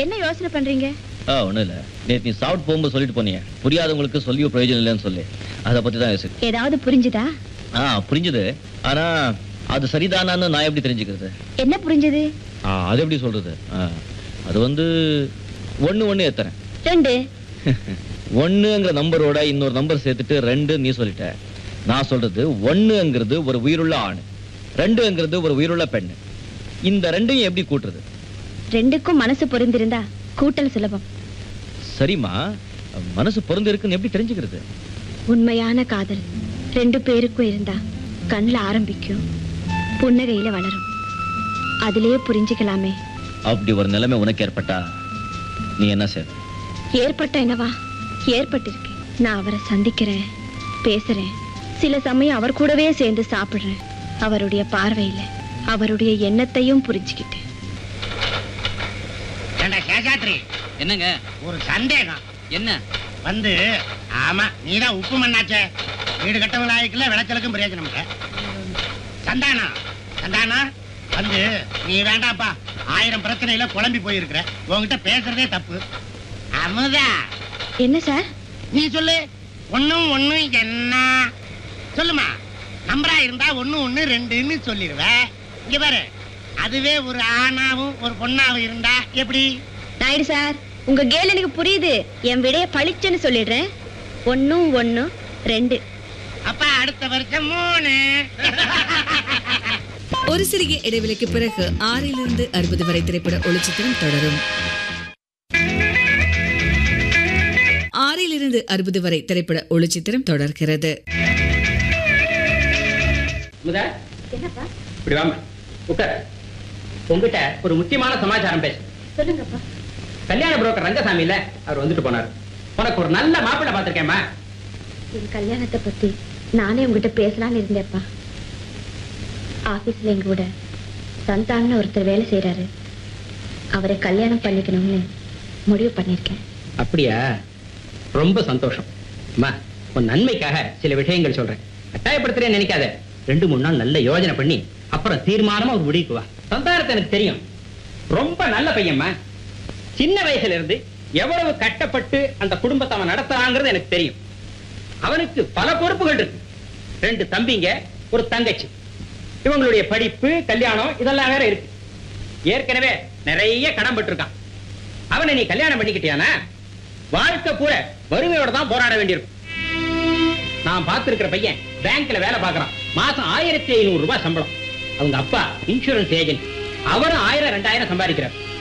என்ன யோசனை பண்றீங்க ஆ ஒண்ணும் இல்ல நேத்து நீ சாப்பிட்டு போகும்போது சொல்லிட்டு போனீங்க புரியாதவங்களுக்கு சொல்லியோ பிரயோஜனம் இல்லைன்னு சொல்லி அதை பத்தி தான் யோசிச்சு ஏதாவது புரிஞ்சுதா ஆ புரிஞ்சுது ஆனா அது சரிதானான்னு நான் எப்படி தெரிஞ்சுக்கிறது என்ன புரிஞ்சது ஆ அது எப்படி சொல்றது ஆ, அது வந்து ஒண்ணு ஒண்ணு எத்தனை ரெண்டு ஒண்ணுங்கிற நம்பரோட இன்னொரு நம்பர் சேர்த்துட்டு ரெண்டு நீ சொல்லிட்ட நான் சொல்றது ஒண்ணுங்கிறது ஒரு உயிருள்ள ஆண் ரெண்டுங்கிறது ஒரு உயிருள்ள பெண் இந்த ரெண்டையும் எப்படி கூட்டுறது ரெண்டுக்கும் மனசு பொருந்திருந்தா கூட்டல் சுலபம் சரிம்மா மனசு பொருந்து இருக்குன்னு எப்படி தெரிஞ்சுக்கிறது உண்மையான காதல் ரெண்டு பேருக்கும் இருந்தா கண்ணுல ஆரம்பிக்கும் புன்னகையில வளரும் அதிலேயே புரிஞ்சுக்கலாமே அப்படி ஒரு நிலைமை உனக்கு ஏற்பட்டா நீ என்ன செய்வ ஏற்பட்ட என்னவா ஏற்பட்டிருக்கு நான் அவரை சந்திக்கிறேன் பேசுறேன் சில சமயம் அவர் கூடவே சேர்ந்து சாப்பிடுறேன் அவருடைய பார்வையில அவருடைய எண்ணத்தையும் புரிஞ்சுக்கிட்டேன் ஏண்டா சேஷாத்ரி என்னங்க ஒரு சந்தேகம் என்ன வந்து ஆமா நீதான் உப்பு மண்ணாச்சே வீடு கட்டவங்க ஆயிக்கல விளைச்சலுக்கும் பிரயோஜனம் இல்ல சந்தானா சந்தானா வந்து நீ வேண்டாப்பா ஆயிரம் பிரச்சனையில குழம்பி போயிருக்கிற உன்கிட்ட பேசுறதே தப்பு அமுதா என்ன சார் நீ சொல்லு ஒண்ணும் ஒண்ணும் என்ன சொல்லுமா நம்பரா இருந்தா ஒண்ணு ஒண்ணு ரெண்டுன்னு சொல்லிடுவ இங்க பாரு அதுவே ஒரு ஆணாவும் ஒரு பொண்ணாவும் இருந்தா எப்படி நாயுடு சார் உங்க கேள் எனக்கு புரியுது என் விடைய பளிச்சுன்னு சொல்லிடுறேன் ஒன்னும் ஒன்னும் ரெண்டு அப்பா அடுத்த வருஷம் மூணு ஒரு சிறிய இடைவெளிக்கு பிறகு ஆறிலிருந்து அறுபது வரை திரைப்பட ஒளிச்சித்திரம் தொடரும் ஆறிலிருந்து அறுபது வரை திரைப்பட ஒளிச்சித்திரம் தொடர்கிறது முதா என்னப்பா இப்படி வாமா உட்கார் உங்ககிட்ட ஒரு முக்கியமான சமாச்சாரம் பேச சொல்லுங்கப்பா கல்யாண புரோக்கர் ரங்கசாமி இல்ல அவர் வந்துட்டு போனார் உனக்கு ஒரு நல்ல மாப்பிள்ளை பார்த்திருக்கேம்மா என் கல்யாணத்தை பத்தி நானே உங்ககிட்ட பேசலாம்னு இருந்தேப்பா ஆபீஸ்ல எங்க கூட சந்தான்னு ஒருத்தர் வேலை செய்யறாரு அவரை கல்யாணம் பண்ணிக்கணும்னு முடிவு பண்ணிருக்கேன் அப்படியா ரொம்ப சந்தோஷம் அம்மா உன் நன்மைக்காக சில விஷயங்கள் சொல்றேன் கட்டாயப்படுத்துறேன்னு நினைக்காத ரெண்டு மூணு நாள் நல்ல யோசனை பண்ணி அப்புறம் தீர்மானமா ஒரு முடிவுக்கு வா சந்தானத்தை எனக்கு தெரியும் ரொம்ப நல்ல பையன்மா சின்ன வயசுல இருந்து எவ்வளவு கட்டப்பட்டு அந்த குடும்பத்தை அவன் நடத்துறாங்கிறது எனக்கு தெரியும் அவனுக்கு பல பொறுப்புகள் இருக்கு ரெண்டு தம்பிங்க ஒரு தங்கச்சி இவங்களுடைய படிப்பு கல்யாணம் இதெல்லாம் வேற இருக்கு ஏற்கனவே நிறைய கடன் பட்டிருக்கான் அவனை நீ கல்யாணம் பண்ணிக்கிட்டியானா வாழ்க்கை பூரா வறுமையோட தான் போராட வேண்டியிருக்கும் நான் பார்த்திருக்கிற பையன் பேங்க்ல வேலை பார்க்கறான் மாசம் ஆயிரத்தி ஐநூறு ரூபாய் சம்பளம் அவங்க அப்பா இன்சூரன்ஸ் ஏஜென்ட் அவரும் ஆயிரம் ரெண்டாயிரம் சம்பாதிக்கிறார்